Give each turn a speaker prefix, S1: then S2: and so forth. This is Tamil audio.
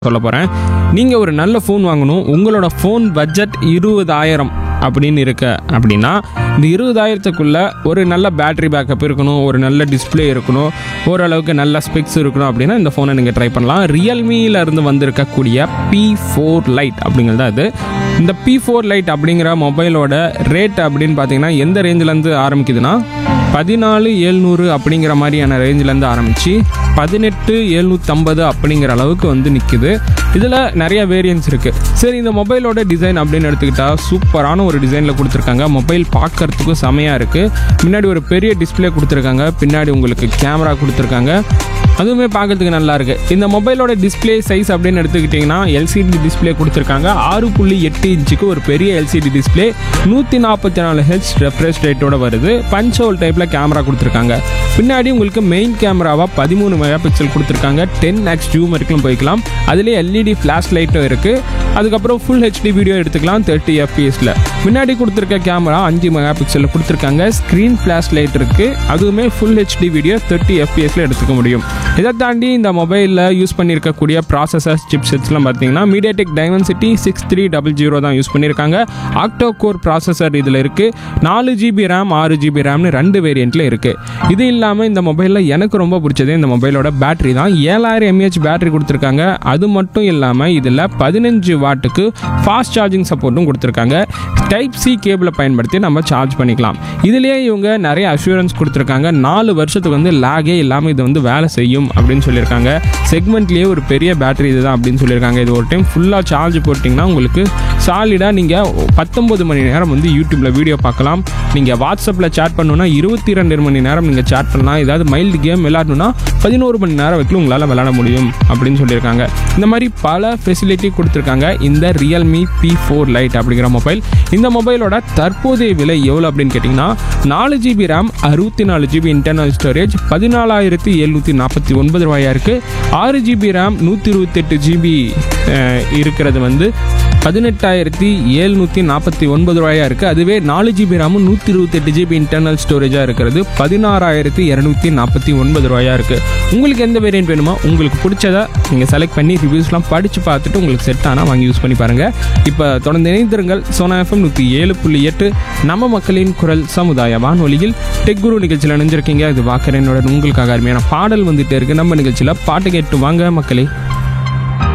S1: சொல்ல போகிறேன் நீங்கள் ஒரு நல்ல ஃபோன் வாங்கணும் உங்களோட ஃபோன் பட்ஜெட் இருபதாயிரம் அப்படின்னு இருக்க அப்படின்னா இந்த இருபதாயிரத்துக்குள்ள ஒரு நல்ல பேட்டரி பேக்கப் இருக்கணும் ஒரு நல்ல டிஸ்ப்ளே இருக்கணும் ஓரளவுக்கு நல்ல ஸ்பெக்ஸ் இருக்கணும் அப்படின்னா இந்த ஃபோனை நீங்கள் ட்ரை பண்ணலாம் ரியல்மியில இருந்து வந்திருக்கக்கூடிய பி ஃபோர் லைட் அப்படிங்கிறது அது இந்த பி ஃபோர் லைட் அப்படிங்கிற மொபைலோட ரேட் அப்படின்னு பார்த்தீங்கன்னா எந்த ரேஞ்சிலேருந்து ஆரம்பிக்குதுன்னா பதினாலு ஏழ்நூறு அப்படிங்கிற மாதிரியான ரேஞ்சிலேருந்து ஆரம்பித்து பதினெட்டு எழுநூற்றம்பது அப்படிங்கிற அளவுக்கு வந்து நிற்குது இதில் நிறைய வேரியன்ஸ் இருக்குது சரி இந்த மொபைலோட டிசைன் அப்படின்னு எடுத்துக்கிட்டால் சூப்பரான ஒரு டிசைனில் கொடுத்துருக்காங்க மொபைல் பார்க்கறதுக்கும் செமையாக இருக்குது முன்னாடி ஒரு பெரிய டிஸ்ப்ளே கொடுத்துருக்காங்க பின்னாடி உங்களுக்கு கேமரா கொடுத்துருக்காங்க அதுவுமே பார்க்கறதுக்கு நல்லா இருக்கு இந்த மொபைலோட டிஸ்ப்ளே சைஸ் அப்படின்னு எடுத்துக்கிட்டிங்கன்னா எல்சிடி டிஸ்ப்ளே கொடுத்துருக்காங்க ஆறு புள்ளி எட்டு இன்ச்சுக்கு ஒரு பெரிய எல்சிடி டிஸ்ப்ளே நூற்றி நாற்பத்தி நாலு ஹெச் ரெஃப்ரெஷ் ரேட்டோட வருது பஞ்ச் ஹோல் டைப்பில் கேமரா கொடுத்துருக்காங்க பின்னாடி உங்களுக்கு மெயின் கேமராவாக பதிமூணு மெகா பிக்சல் கொடுத்துருக்காங்க டென் எக்ஸ் ஜூம் வரைக்கும் போய்க்கலாம் அதுலேயே எல்இடி ஃப்ளாஷ் லைட்டும் இருக்குது அதுக்கப்புறம் ஃபுல் ஹெச்டி வீடியோ எடுத்துக்கலாம் தேர்ட்டி எஃப்பிஎஸில் முன்னாடி கொடுத்துருக்க கேமரா அஞ்சு மெகா பிக்சலில் கொடுத்துருக்காங்க ஸ்க்ரீன் ஃப்ளாஷ் லைட் இருக்குது அதுவுமே ஃபுல் ஹெச்டி வீடியோ தேர்ட்டி எஃப்பிஎஸில் எடுத்துக்க முடியும் இதை தாண்டி இந்த மொபைலில் யூஸ் பண்ணியிருக்கக்கூடிய ப்ராசஸர்ஸ் சிப்செட்ஸ்லாம் பார்த்தீங்கன்னா MediaTek Dimensity six three double zero தான் யூஸ் பண்ணியிருக்காங்க ஆக்டோ கோர் ப்ராசஸர் இதில் இருக்குது நாலு ஜிபி ரேம் ஆறு ஜிபி ரேம்னு ரெண்டு வேரியண்ட்டில் இருக்குது இது இல்லாமல் இந்த மொபைலில் எனக்கு ரொம்ப பிடிச்சது இந்த மொபைலோட பேட்டரி தான் ஏழாயிரம் எம்ஏஹெச் பேட்டரி கொடுத்துருக்காங்க அது மட்டும் இல்லாமல் இதில் பதினஞ்சு வாட்டுக்கு ஃபாஸ்ட் சார்ஜிங் சப்போர்ட்டும் கொடுத்துருக்காங்க டைப் சி கேபிளை பயன்படுத்தி நம்ம சார்ஜ் பண்ணிக்கலாம் இதுலேயே இவங்க நிறைய அஷூரன்ஸ் கொடுத்துருக்காங்க நாலு வருஷத்துக்கு வந்து லேகே இல்லாமல் இது வந்து வேலை செய்யும் அப்படின்னு சொல்லியிருக்காங்க செக்மெண்ட்லேயே ஒரு பெரிய பேட்டரி இதுதான் அப்படின்னு சொல்லியிருக்காங்க இது ஒரு டைம் ஃபுல்லாக சார்ஜ் போட்டிங்கன்னா உங்களுக்கு சாலிடாக நீங்கள் பத்தொம்பது மணி நேரம் வந்து யூடியூப்பில் வீடியோ பார்க்கலாம் நீங்கள் வாட்ஸ்அப்பில் சேட் பண்ணணுன்னா இருபத்தி ரெண்டு மணி நேரம் நீங்கள் சேட் பண்ணலாம் ஏதாவது மைல்டு கேம் விளையாடணும்னா பதினோரு மணி நேரம் வரைக்கும் உங்களால் விளையாட முடியும் அப்படின்னு சொல்லியிருக்காங்க இந்த மாதிரி பல ஃபெசிலிட்டி கொடுத்துருக்காங்க இந்த ரியல்மி பி ஃபோர் லைட் அப்படிங்கிற மொபைல் இந்த மொபைலோட தற்போதைய விலை எவ்வளோ அப்படின்னு கேட்டிங்கன்னா நாலு ஜிபி ரேம் அறுபத்தி நாலு ஜிபி இன்டர்னல் ஸ்டோரேஜ் பதினாலாயிரத்தி எழுநூற்றி நாற்பத்தி ஒன்பது ரூபாயா இருக்குது ஆறு ஜிபி ரேம் நூற்றி இருபத்தெட்டு ஜிபி இருக்கிறது வந்து பதினெட்டாயிரத்தி எழுநூற்றி நாற்பத்தி ஒன்பது ரூபாயா இருக்குது அதுவே நாலு ஜிபி ரேமும் நூற்றி இருபத்தெட்டு ஜிபி இன்டர்னல் ஸ்டோரேஜாக இருக்கிறது பதினாறாயிரத்தி இரநூத்தி நாற்பத்தி ஒன்பது ரூபாயா இருக்குது உங்களுக்கு எந்த வேரியன்ட் வேணுமோ உங்களுக்கு பிடிச்சதை நீங்கள் செலக்ட் பண்ணி ரிவ்யூஸ்லாம் படித்து பார்த்துட்டு உங்களுக்கு செட் ஆனால் வாங்கி யூஸ் பண்ணி பாருங்கள் இப்போ தொடர்ந்து இணைந்திருங்கள் சோனா எஃப்எம் நூற்றி ஏழு புள்ளி எட்டு நம்ம மக்களின் குரல் சமுதாய வானொலியில் டெக் குரு நிகழ்ச்சியில் இணைஞ்சிருக்கீங்க இது வாக்கரனுடன் உங்களுக்காக அருமையான பாடல் வந்துட்டே இருக்கு நம்ம நிகழ்ச்சியில் பாட்டு கேட்டு வாங்க மக்களே